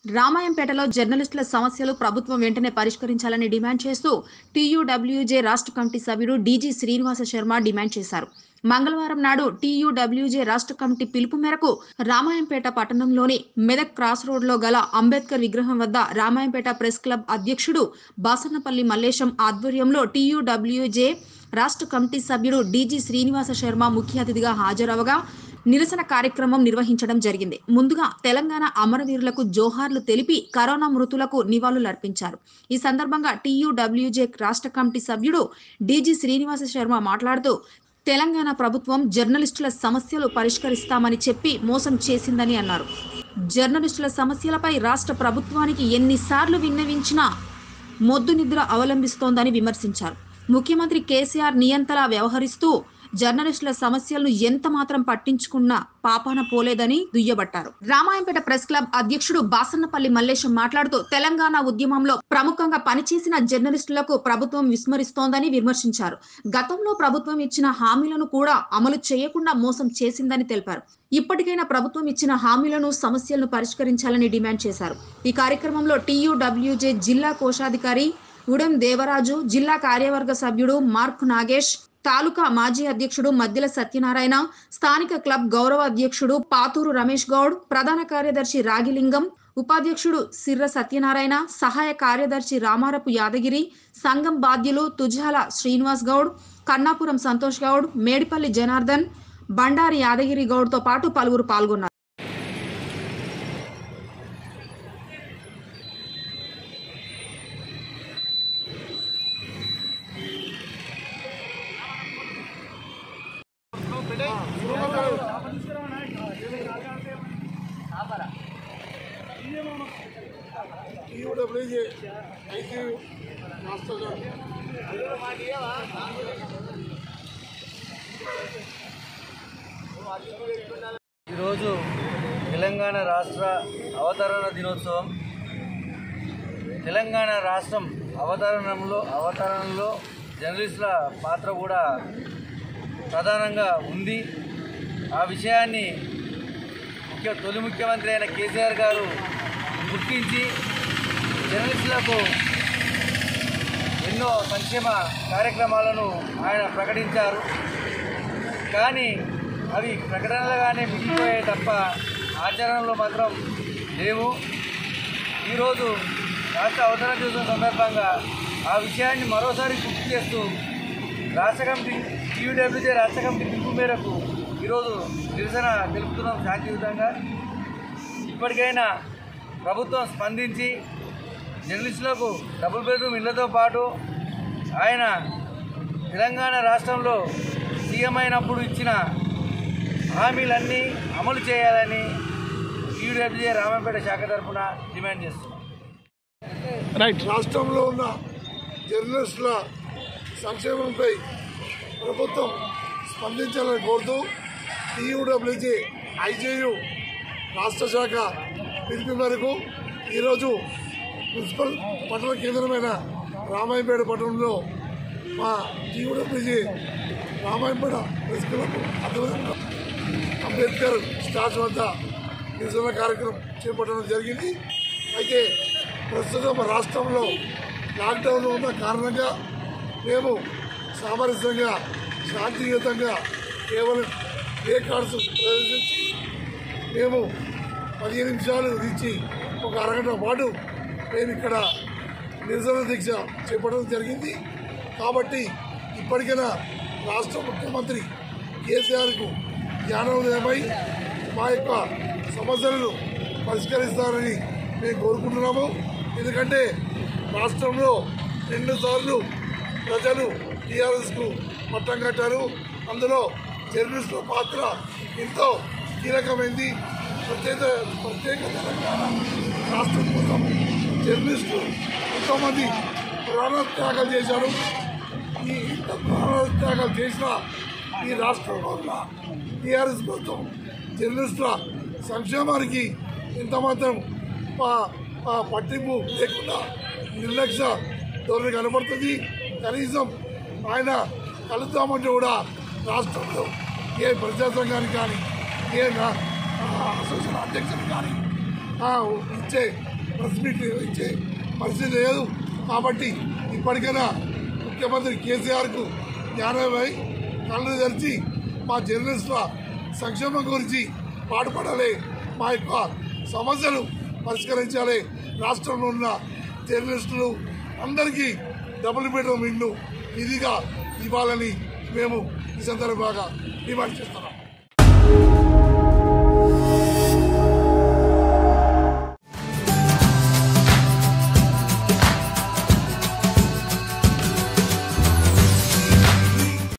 రామాయంపేటలో జర్నలిస్టుల సమస్యలు ప్రభుత్వం వెంటనే పరిష్కరించాలని డిమాండ్ చేస్తూ టీయూడబ్ల్యూజే రాష్ట్ర కమిటీ సభ్యుడు డీజీ శ్రీనివాస శర్మ డిమాండ్ చేశారు మంగళవారం నాడు టీయూడబ్ల్యూజే రాష్ట్ర కమిటీ పిలుపు మేరకు రామాయంపేట పట్టణంలోని మెదక్ క్రాస్ రోడ్లో గల అంబేద్కర్ విగ్రహం వద్ద రామాయంపేట ప్రెస్ క్లబ్ అధ్యక్షుడు బాసన్నపల్లి మల్లేశం ఆధ్వర్యంలో టీయూడబ్ల్యూజే రాష్ట్ర కమిటీ సభ్యుడు డీజీ శ్రీనివాస శర్మ ముఖ్య అతిథిగా హాజరవగా నిరసన కార్యక్రమం నిర్వహించడం జరిగింది ముందుగా తెలంగాణ అమరవీరులకు జోహార్లు తెలిపి కరోనా మృతులకు నివాళులర్పించారు ఈ సందర్భంగా టీయూడబ్ల్యూజే రాష్ట్ర కమిటీ సభ్యుడు డీజీ శ్రీనివాస శర్మ మాట్లాడుతూ తెలంగాణ ప్రభుత్వం జర్నలిస్టుల సమస్యలు పరిష్కరిస్తామని చెప్పి మోసం చేసిందని అన్నారు జర్నలిస్టుల సమస్యలపై రాష్ట్ర ప్రభుత్వానికి ఎన్నిసార్లు విన్నవించినా మొద్దు నిద్ర అవలంబిస్తోందని విమర్శించారు ముఖ్యమంత్రి కేసీఆర్ నియంతలా వ్యవహరిస్తూ జర్నలిస్టుల సమస్యలను ఎంత మాత్రం పట్టించుకున్నా పాపాన పోలేదని దుయ్యబట్టారు రామాయంపేట ప్రెస్ క్లబ్ అధ్యక్షుడు బాసన్నపల్లి మల్లేశం మాట్లాడుతూ తెలంగాణ ఉద్యమంలో ప్రముఖంగా పనిచేసిన జర్నలిస్టులకు ప్రభుత్వం విస్మరిస్తోందని విమర్శించారు గతంలో ప్రభుత్వం ఇచ్చిన హామీలను కూడా అమలు చేయకుండా మోసం చేసిందని తెలిపారు ఇప్పటికైనా ప్రభుత్వం ఇచ్చిన హామీలను సమస్యలను పరిష్కరించాలని డిమాండ్ చేశారు ఈ కార్యక్రమంలో టీయూడబ్ల్యూజే జిల్లా కోశాధికారి ఉడెం దేవరాజు జిల్లా కార్యవర్గ సభ్యుడు మార్క్ నాగేష్ తాలూకా మాజీ అధ్యక్షుడు మద్దెల సత్యనారాయణ స్థానిక క్లబ్ గౌరవ అధ్యక్షుడు పాతూరు రమేష్ గౌడ్ ప్రధాన కార్యదర్శి రాగిలింగం ఉపాధ్యక్షుడు సిర్ర సత్యనారాయణ సహాయ కార్యదర్శి రామారపు యాదగిరి సంఘం బాధ్యులు తుజాల శ్రీనివాస్ గౌడ్ కన్నాపురం సంతోష్ గౌడ్ మేడిపల్లి జనార్దన్ బండారి యాదగిరి గౌడ్తో పాటు పలువురు పాల్గొన్నారు టీయూడబ్ల్యూజే ఐటీ రాష్ట్ర ఈరోజు తెలంగాణ రాష్ట్ర అవతరణ దినోత్సవం తెలంగాణ రాష్ట్రం అవతరణంలో అవతరణలో జర్నలిస్టుల పాత్ర కూడా ప్రధానంగా ఉంది ఆ విషయాన్ని ముఖ్య తొలి ముఖ్యమంత్రి అయిన కేసీఆర్ గారు గుర్తించి జర్నలిస్టులకు ఎన్నో సంక్షేమ కార్యక్రమాలను ఆయన ప్రకటించారు కానీ అవి ప్రకటనలుగానే మిగిలిపోయాయి తప్ప ఆచరణలో మాత్రం లేవు ఈరోజు రాష్ట్ర అవతరణ దివసం సందర్భంగా ఆ విషయాన్ని మరోసారి గుర్తు చేస్తూ రాష్ట్ర కమిటీ టీయూడబ్ల్యూజే రాష్ట్ర కమిటీ పిలుపు మేరకు ఈరోజు నిరసన తెలుపుతున్నాం శాంతియుతంగా ఇప్పటికైనా ప్రభుత్వం స్పందించి జర్నలిస్టులకు డబుల్ బెడ్రూమ్ ఇళ్లతో పాటు ఆయన తెలంగాణ రాష్ట్రంలో సీఎం అయినప్పుడు ఇచ్చిన హామీలన్నీ అమలు చేయాలని టీడబ్ల్యూజే రామంపేట శాఖ తరఫున డిమాండ్ చేస్తున్నాం రైట్ రాష్ట్రంలో ఉన్న జర్నలిస్టుల సంక్షేమంపై ప్రభుత్వం స్పందించాలని కోరుతూ టీయూడబ్ల్యూజీ ఐజేయు రాష్ట్ర శాఖ పిలుపు మేరకు ఈరోజు మున్సిపల్ పట్టణ కేంద్రమైన రామాయపేట పట్టణంలో మా టీయూడబ్ల్యూజీ రామాయపేట ప్రెస్ క్లబ్ ఆధ్వర్యంలో అంబేద్కర్ స్టాచ్ వద్ద నిరసన కార్యక్రమం చేపట్టడం జరిగింది అయితే ప్రస్తుతం రాష్ట్రంలో లాక్డౌన్ ఉన్న కారణంగా మేము సామరస్యంగా శాంతియుతంగా కేవలం ఏ కార్డ్స్ ప్రదర్శించి మేము పదిహేను నిమిషాలు ఇచ్చి ఒక అరగంట పాటు మేము ఇక్కడ నిరసన దీక్ష చేపట్టడం జరిగింది కాబట్టి ఇప్పటికైనా రాష్ట్ర ముఖ్యమంత్రి కేసీఆర్కు జ్ఞానోదయమై మా యొక్క సమస్యలను పరిష్కరిస్తారని మేము కోరుకుంటున్నాము ఎందుకంటే రాష్ట్రంలో రెండు సార్లు ప్రజలు టీఆర్ఎస్కు పట్టం కట్టారు అందులో జర్నలిస్టుల పాత్ర ఎంతో కీలకమైంది ప్రత్యేక ప్రత్యేక తెలంగాణ రాష్ట్రం కోసం జర్నలిస్టులు ఎంతోమంది ప్రాణత్యాగాలు చేశారు ఈ ఇంత ప్రాణత్యాగాలు చేసిన ఈ రాష్ట్రంలో ఉన్న టీఆర్ఎస్ ప్రభుత్వం జర్నలిస్టుల సంక్షేమానికి ఎంత మాత్రం ప- ప- పట్టింపు లేకుండా నిర్లక్ష్య ధోరణి కనబడుతుంది కనీసం ఆయన కలుద్దామంటే కూడా రాష్ట్రంలో ఏ ప్రజా సంఘానికి కానీ ఏ నా- ఆ, అసోసియేషన్ అధ్యక్షులు కానీ ఆ, ఇచ్చే ప్రెస్ మీట్ ఇచ్చే పరిస్థితి లేదు కాబట్టి ఇప్పటికైనా ముఖ్యమంత్రి కేసీఆర్కు జ్ఞానమై కళ్ళు తెరిచి మా జర్నలిస్టుల సంక్షేమం గురించి పాటుపడాలి మా యొక్క సమస్యలు పరిష్కరించాలి రాష్ట్రంలో ఉన్న జర్నలిస్టులు అందరికీ డబుల్ బెడ్రూమ్ ఇల్లు ఇదిగా ఇవ్వాలని మేము ఈ సందర్భంగా డిమాండ్ చేస్తున్నాం